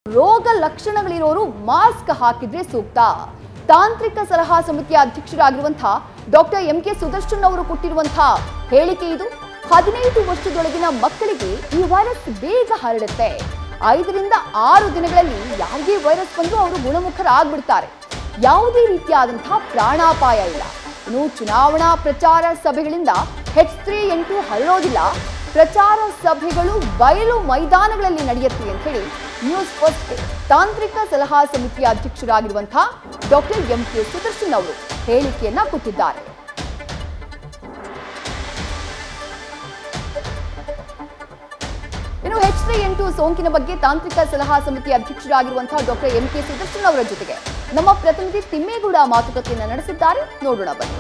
ರೋಗ ಲಕ್ಷಣಗಳಿರೋರು ಮಾಸ್ಕ್ ಹಾಕಿದ್ರೆ ಸೂಕ್ತ ತಾಂತ್ರಿಕ ಸಲಹಾ ಸಮಿತಿಯ ಅಧ್ಯಕ್ಷರಾಗಿರುವಂತಹ ಡಾಕ್ಟರ್ ಎಂ ಕೆ ಸುದರ್ಶನ್ ಅವರು ಕೊಟ್ಟಿರುವಂತಹ ಹೇಳಿಕೆ ಇದು ಹದಿನೈದು ವರ್ಷದೊಳಗಿನ ಮಕ್ಕಳಿಗೆ ಈ ವೈರಸ್ ಬೇಗ ಹರಡುತ್ತೆ ಐದರಿಂದ ಆರು ದಿನಗಳಲ್ಲಿ ಯಾರಿಗೇ ವೈರಸ್ ಬಂದರೂ ಅವರು ಗುಣಮುಖರಾಗ್ಬಿಡ್ತಾರೆ ಯಾವುದೇ ರೀತಿಯಾದಂತಹ ಪ್ರಾಣಾಪಾಯ ಇಲ್ಲ ಇನ್ನು ಚುನಾವಣಾ ಪ್ರಚಾರ ಸಭೆಗಳಿಂದ ಹೆಚ್ ತ್ರೀ ಎಂಟು ಹರಡೋದಿಲ್ಲ ಪ್ರಚಾರ ಸಭೆಗಳು ಬಯಲು ಮೈದಾನಗಳಲ್ಲಿ ನಡೆಯುತ್ತೆ ಅಂತ ಹೇಳಿ ನ್ಯೂಸ್ ಫಸ್ಟ್ ತಾಂತ್ರಿಕ ಸಲಹಾ ಸಮಿತಿಯ ಅಧ್ಯಕ್ಷರಾಗಿರುವಂತಹ ಡಾಕ್ಟರ್ ಎಂ ಕೆ ಸುದರ್ಶನ್ ಅವರು ಹೇಳಿಕೆಯನ್ನ ಕೊಟ್ಟಿದ್ದಾರೆ ಇನ್ನು ಹೆಚ್ ತ್ರೀ ಎಂಟು ಸೋಂಕಿನ ಬಗ್ಗೆ ತಾಂತ್ರಿಕ ಸಲಹಾ ಸಮಿತಿ ಅಧ್ಯಕ್ಷರಾಗಿರುವಂತಹ ಡಾಕ್ಟರ್ ಎಂ ಕೆ ಸುದರ್ಶನ್ ಅವರ ಜೊತೆಗೆ ನಮ್ಮ ಪ್ರತಿನಿಧಿ ತಿಮ್ಮೇಗೌಡ ಮಾತುಕತೆಯನ್ನು ನಡೆಸಿದ್ದಾರೆ ನೋಡೋಣ ಬನ್ನಿ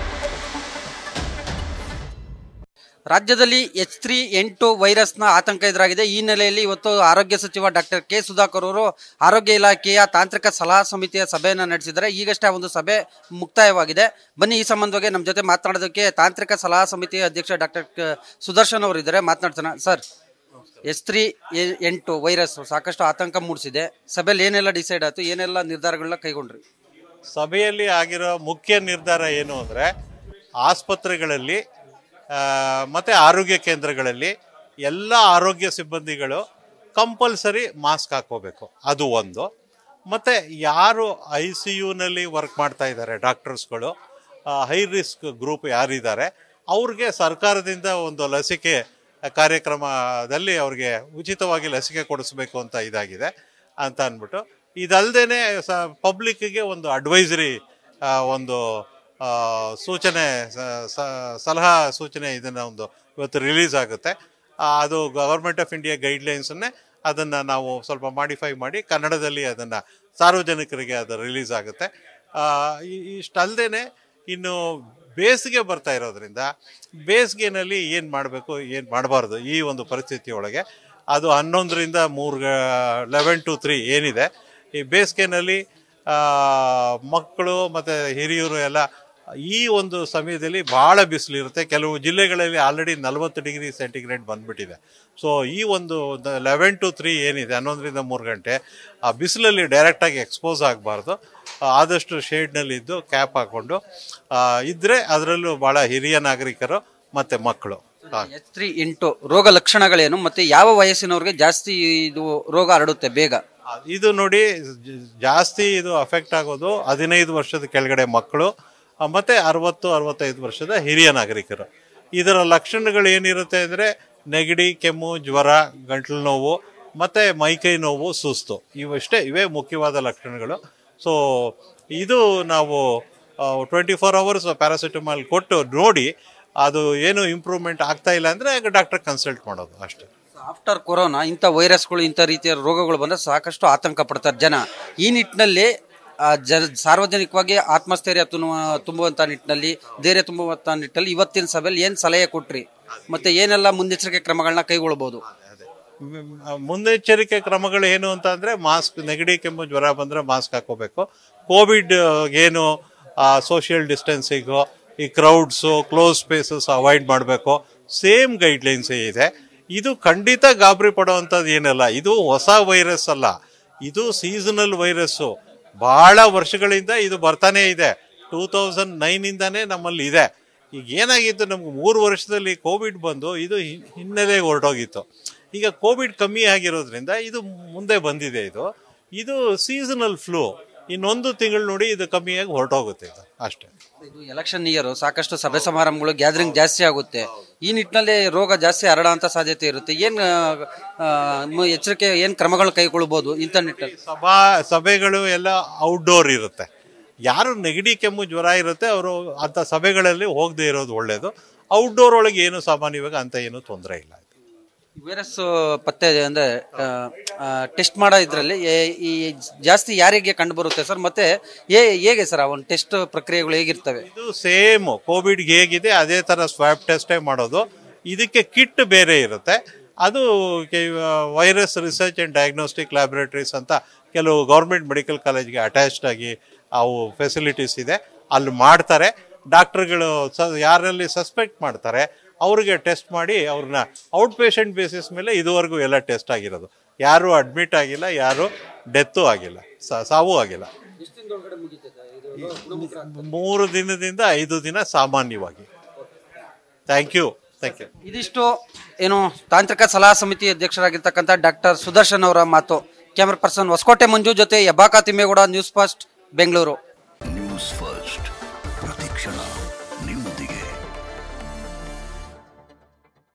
ರಾಜ್ಯದಲ್ಲಿ ಎಚ್ ತ್ರೀ ಎಂಟು ವೈರಸ್ನ ಆತಂಕ ಎದುರಾಗಿದೆ ಈ ಹಿನ್ನೆಲೆಯಲ್ಲಿ ಇವತ್ತು ಆರೋಗ್ಯ ಸಚಿವ ಡಾಕ್ಟರ್ ಕೆ ಸುಧಾಕರ್ ಅವರು ಆರೋಗ್ಯ ಇಲಾಖೆಯ ತಾಂತ್ರಿಕ ಸಲಹಾ ಸಮಿತಿಯ ಸಭೆಯನ್ನು ನಡೆಸಿದ್ದಾರೆ ಈಗಷ್ಟೇ ಆ ಒಂದು ಸಭೆ ಮುಕ್ತಾಯವಾಗಿದೆ ಬನ್ನಿ ಈ ಸಂಬಂಧವಾಗಿ ನಮ್ಮ ಜೊತೆ ಮಾತನಾಡೋದಕ್ಕೆ ತಾಂತ್ರಿಕ ಸಲಹಾ ಸಮಿತಿಯ ಅಧ್ಯಕ್ಷ ಡಾಕ್ಟರ್ ಸುದರ್ಶನ್ ಅವರು ಇದ್ದಾರೆ ಮಾತನಾಡ್ತಾನೆ ಸರ್ ಎಚ್ ತ್ರೀ ಎಂಟು ವೈರಸ್ ಸಾಕಷ್ಟು ಆತಂಕ ಮೂಡಿಸಿದೆ ಸಭೆಯಲ್ಲಿ ಏನೆಲ್ಲ ಡಿಸೈಡ್ ಆಯ್ತು ಏನೆಲ್ಲ ನಿರ್ಧಾರಗಳನ್ನ ಕೈಗೊಂಡ್ರಿ ಸಭೆಯಲ್ಲಿ ಆಗಿರೋ ಮುಖ್ಯ ನಿರ್ಧಾರ ಏನು ಅಂದರೆ ಆಸ್ಪತ್ರೆಗಳಲ್ಲಿ ಆ, ಮತ್ತೆ ಆರೋಗ್ಯ ಕೇಂದ್ರಗಳಲ್ಲಿ ಎಲ್ಲ ಆರೋಗ್ಯ ಸಿಬ್ಬಂದಿಗಳು ಕಂಪಲ್ಸರಿ ಮಾಸ್ಕ್ ಹಾಕೋಬೇಕು ಅದು ಒಂದು ಮತ್ತು ಯಾರು ಐ ಸಿ ಯುನಲ್ಲಿ ವರ್ಕ್ ಮಾಡ್ತಾ ಇದ್ದಾರೆ ಡಾಕ್ಟರ್ಸ್ಗಳು ಹೈ ರಿಸ್ಕ್ ಗ್ರೂಪ್ ಯಾರಿದ್ದಾರೆ ಅವ್ರಿಗೆ ಸರ್ಕಾರದಿಂದ ಒಂದು ಲಸಿಕೆ ಕಾರ್ಯಕ್ರಮದಲ್ಲಿ ಅವ್ರಿಗೆ ಉಚಿತವಾಗಿ ಲಸಿಕೆ ಕೊಡಿಸ್ಬೇಕು ಅಂತ ಇದಾಗಿದೆ ಅಂತ ಅಂದ್ಬಿಟ್ಟು ಇದಲ್ದೇನೆ ಸ ಪಬ್ಲಿಕ್ಕಿಗೆ ಒಂದು ಅಡ್ವೈಸರಿ ಒಂದು ಆ, ಸೂಚನೆ ಸ- ಸ- ಸಲಹಾ ಸೂಚನೆ ಇದನ್ನು ಒಂದು ಇವತ್ತು ರಿಲೀಸ್ ಆಗುತ್ತೆ ಆ, ಅದು ಗವರ್ಮೆಂಟ್ ಆಫ್ ಇಂಡಿಯಾ ಗೈಡ್ಲೈನ್ಸನ್ನೇ ಅದನ್ನು ನಾವು ಸ್ವಲ್ಪ ಮಾಡಿಫೈ ಮಾಡಿ ಕನ್ನಡದಲ್ಲಿ ಅದನ್ನು ಸಾರ್ವಜನಿಕರಿಗೆ ಅದು ರಿಲೀಸ್ ಆಗುತ್ತೆ ಆ, ಈ- ಇಷ್ಟಲ್ದೇನೆ ಇನ್ನು ಬೇಸಿಗೆ ಬರ್ತಾ ಇರೋದ್ರಿಂದ ಬೇಸಿಗೆನಲ್ಲಿ ಏನು ಮಾಡಬೇಕು ಏನು ಮಾಡಬಾರ್ದು ಈ ಒಂದು ಪರಿಸ್ಥಿತಿಯೊಳಗೆ ಅದು ಹನ್ನೊಂದರಿಂದ ಮೂರು ಲೆವೆನ್ ಟು ತ್ರೀ ಏನಿದೆ ಈ ಬೇಸಿಗೆನಲ್ಲಿ ಆ, ಮಕ್ಕಳು ಮತ್ತು ಹಿರಿಯರು ಎಲ್ಲ ಈ ಒಂದು ಸಮಯದಲ್ಲಿ ಭಾಳ ಬಿಸಿಲಿರುತ್ತೆ ಕೆಲವು ಜಿಲ್ಲೆಗಳಲ್ಲಿ ಆಲ್ರೆಡಿ ನಲವತ್ತು ಡಿಗ್ರಿ ಸೆಂಟಿಗ್ರೇಡ್ ಬಂದ್ಬಿಟ್ಟಿದೆ ಸೊ ಈ ಒಂದು ಲೆವೆನ್ ಟು ತ್ರೀ ಏನಿದೆ ಹನ್ನೊಂದರಿಂದ ಮೂರು ಗಂಟೆ ಆ ಬಿಸಿಲಲ್ಲಿ ಡೈರೆಕ್ಟಾಗಿ ಎಕ್ಸ್ಪೋಸ್ ಆಗಬಾರ್ದು ಆದಷ್ಟು ಶೇಡ್ನಲ್ಲಿದ್ದು ಕ್ಯಾಪ್ ಹಾಕ್ಕೊಂಡು ಆ, ಇದ್ರೆ ಅದರಲ್ಲೂ ಭಾಳ ಹಿರಿಯ ನಾಗರಿಕರು ಮತ್ತು ಮಕ್ಕಳು ಆ, ಎಚ್ ತ್ರೀ ಎಂಟು ರೋಗ ಲಕ್ಷಣಗಳೇನು ಮತ್ತೆ ಯಾವ ವಯಸ್ಸಿನವ್ರಿಗೆ ಜಾಸ್ತಿ ಇದು ರೋಗ ಹರಡುತ್ತೆ ಬೇಗ ಇದು ನೋಡಿ ಜ- ಜಾಸ್ತಿ ಇದು ಅಫೆಕ್ಟ್ ಆಗೋದು ಹದಿನೈದು ವರ್ಷದ ಕೆಳಗಡೆ ಮಕ್ಕಳು ಆ, ಮತ್ತೆ ಅರವತ್ತು ಅರವತ್ತೈದು ವರ್ಷದ ಹಿರಿಯ ನಾಗರಿಕರು ಇದರ ಲಕ್ಷಣಗಳು ಏನಿರುತ್ತೆ ಅಂದರೆ ನೆಗಡಿ ಕೆಮ್ಮು ಜ್ವರ ಗಂಟಲು ನೋವು ಮತ್ತು ಮೈಕೈ ನೋವು ಸುಸ್ತು ಇವಷ್ಟೇ ಇವೇ ಮುಖ್ಯವಾದ ಲಕ್ಷಣಗಳು ಸೊ ಇದು ನಾವು ಟ್ವೆಂಟಿ ಫೋರ್ ಅವರ್ಸ್ ಪ್ಯಾರಾಸಿಟಮಾಲ್ ಕೊಟ್ಟು ನೋಡಿ ಅದು ಏನು ಇಂಪ್ರೂವ್ಮೆಂಟ್ ಆಗ್ತಾ ಇಲ್ಲ ಅಂದರೆ ಡಾಕ್ಟರ್ ಕನ್ಸಲ್ಟ್ ಮಾಡೋದು ಅಷ್ಟೇ ಆಫ್ಟರ್ ಕೊರೋನಾ ಇಂಥ ವೈರಸ್ಗಳು ಇಂಥ ರೀತಿಯ ರೋಗಗಳು ಬಂದರೆ ಸಾಕಷ್ಟು ಆತಂಕ ಪಡ್ತಾರೆ ಜನ ಈ ನಿಟ್ಟಿನಲ್ಲಿ ಆ, ಜ ಸಾರ್ವಜನಿಕವಾಗಿ ಆತ್ಮಸ್ಥೈರ್ಯ ತುಂಬುವ ತುಂಬುವಂಥ ನಿಟ್ಟಿನಲ್ಲಿ ಧೈರ್ಯ ತುಂಬುವಂಥ ನಿಟ್ಟಿನಲ್ಲಿ ಇವತ್ತಿನ ಸಭೆಯಲ್ಲಿ ಏನು ಸಲಹೆ ಕೊಟ್ರಿ ಮತ್ತೆ ಏನೆಲ್ಲ ಮುನ್ನೆಚ್ಚರಿಕೆ ಕ್ರಮಗಳನ್ನ ಕೈಗೊಳ್ಬೋದು ಮ್- ಮುನ್ನೆಚ್ಚರಿಕೆ ಕ್ರಮಗಳು ಏನು ಅಂತ ಅಂದ್ರೆ ಮಾಸ್ಕ್ ನೆಗಡಿ ಕೆಮ್ಮು ಜ್ವರ ಬಂದ್ರೆ ಮಾಸ್ಕ್ ಹಾಕೋಬೇಕು ಕೋವಿಡ್ ಏನು ಸೋಷಿಯಲ್ ಡಿಸ್ಟೆನ್ಸಿಂಗು ಈ ಕ್ರೌಡ್ಸು ಕ್ಲೋಸ್ ಸ್ಪೇಸಸ್ ಅವಾಯ್ಡ್ ಮಾಡಬೇಕು ಸೇಮ್ ಗೈಡ್ಲೈನ್ಸೇ ಇದೆ ಇದು ಖಂಡಿತ ಗಾಬರಿ ಪಡುವಂಥದ್ದು ಏನಲ್ಲ ಇದು ಹೊಸ ವೈರಸ್ ಅಲ್ಲ ಇದು ಸೀಸನಲ್ ವೈರಸ್ಸು ಬಹಳ ವರ್ಷಗಳಿಂದ ಇದು ಬರ್ತಾನೆ ಇದೆ ಟೂ ತೌಸಂಡ್ ನೈನಿಂದಾನೇ ನಮ್ಮಲ್ಲಿ ಇದೆ ಈಗ ಏನಾಗಿತ್ತು ನಮ್ಗೆ ಮೂರು ವರ್ಷದಲ್ಲಿ ಕೋವಿಡ್ ಬಂದು ಇದು ಹಿನ್- ಹಿನ್ನೆಲೆಗೆ ಹೊರಟೋಗಿತ್ತು ಈಗ ಕೋವಿಡ್ ಕಮ್ಮಿ ಆಗಿರೋದ್ರಿಂದ ಇದು ಮುಂದೆ ಬಂದಿದೆ ಇದು ಇದು ಸೀಸನಲ್ ಫ್ಲೂ ಇನ್ನೊಂದು ತಿಂಗಳು ನೋಡಿ ಇದು ಕಮ್ಮಿಯಾಗಿ ಹೊರಟೋಗುತ್ತೆ ಇದು ಅಷ್ಟೇ ಇದು ಎಲೆಕ್ಷನ್ ಇಯರ್ ಸಾಕಷ್ಟು ಸಭೆ ಸಮಾರಂಭಗಳು ಗ್ಯಾದರಿಂಗ್ ಜಾಸ್ತಿ ಆಗುತ್ತೆ ಈ ನಿಟ್ಟಿನಲ್ಲಿ ರೋಗ ಜಾಸ್ತಿ ಹರಡುವಂತ ಸಾಧ್ಯತೆ ಇರುತ್ತೆ ಏನ್ ಆ, ಮ- ಎಚ್ಚರಿಕೆ ಏನ್ ಕ್ರಮಗಳು ಕೈಗೊಳ್ಬಹುದು ಇಂಥ ನಿಟ್ಟಲ್ಲಿ ಸಭಾ ಸಭೆಗಳು ಎಲ್ಲ ಔಟ್ಡೋರ್ ಇರುತ್ತೆ ಯಾರು ನೆಗಡಿ ಕೆಮ್ಮು ಜ್ವರ ಇರುತ್ತೆ ಅವರು ಅಂಥ ಸಭೆಗಳಲ್ಲಿ ಹೋಗದೆ ಇರೋದು ಒಳ್ಳೆಯದು ಔಟ್ಡೋರ್ ಒಳಗೆ ಏನು ಸಾಮಾನ್ಯವಾಗಿ ಅಂತ ಏನು ತೊಂದರೆ ಇಲ್ಲ ವೈರಸ್ ಪತ್ತೆ ಅಂದ್ರೆ ಟೆಸ್ಟ್ ಮಾಡೋ ಇದ್ರಲ್ಲಿ ಏ- ಈ ಜಾಸ್ತಿ ಯಾರಿಗೆ ಕಂಡು ಬರುತ್ತೆ ಸರ್ ಮತ್ತೆ ಹೇ- ಹೇಗೆ ಸರ್ ಆ ಒಂದು ಟೆಸ್ಟ್ ಪ್ರಕ್ರಿಯೆಗಳು ಹೇಗಿರ್ತವೆ ಇದು ಸೇಮ್ ಕೋವಿಡ್ಗೆ ಹೇಗಿದೆ ಅದೇ ಥರ ಸ್ವಾಬ್ ಟೆಸ್ಟೇ ಮಾಡೋದು ಇದಕ್ಕೆ ಕಿಟ್ ಬೇರೆ ಇರುತ್ತೆ ಅದು virus research and diagnostic laboratories ಅಂತ ಕೆಲವು ಗೌರ್ಮೆಂಟ್ ಮೆಡಿಕಲ್ ಕಾಲೇಜ್ಗೆ ಅಟ್ಯಾಚ್ಡ್ ಆಗಿ ಅವು ಫೆಸಿಲಿಟೀಸ್ ಇದೆ ಅಲ್ಲಿ ಮಾಡ್ತಾರೆ ಡಾಕ್ಟರ್ಗಳು ಸ ಯಾರಲ್ಲಿ ಸಸ್ಪೆಕ್ಟ್ ಮಾಡ್ತಾರೆ ಅವ್ರಿಗೆ ಟೆಸ್ಟ್ ಮಾಡಿ ಅವ್ರನ್ನ ಔಟ್ ಪೇಷಂಟ್ ಬೇಸಿಸ್ ಮೇಲೆ ಇದುವರೆಗೂ ಎಲ್ಲ ಟೆಸ್ಟ್ ಆಗಿರೋದು ಯಾರೂ ಅಡ್ಮಿಟ್ ಆಗಿಲ್ಲ ಯಾರು ಡೆತ್ತು ಆಗಿಲ್ಲ ಸಾ- ಸಾವು ಆಗಿಲ್ಲ ಮೂರು ದಿನದಿಂದ ಐದು ದಿನ ಸಾಮಾನ್ಯವಾಗಿ ಥ್ಯಾಂಕ್ ಯು ಥ್ಯಾಂಕ್ ಯು ಇದಿಷ್ಟು ಏನು ತಾಂತ್ರಿಕ ಸಲಹಾ ಸಮಿತಿ ಅಧ್ಯಕ್ಷರಾಗಿರ್ತಕ್ಕಂಥ ಡಾಕ್ಟರ್ ಸುದರ್ಶನ್ ಅವರ ಮಾತು ಕ್ಯಾಮರಾ ಪರ್ಸನ್ ಹೊಸಕೋಟೆ ಮಂಜು ಜೊತೆ ಯಬ್ಬಾಕ Thimmegowda news first Bengaluru news first ಪ್ರತಿಕ್ಷಣ ನಿಮ್ಮೊಂದಿಗೆ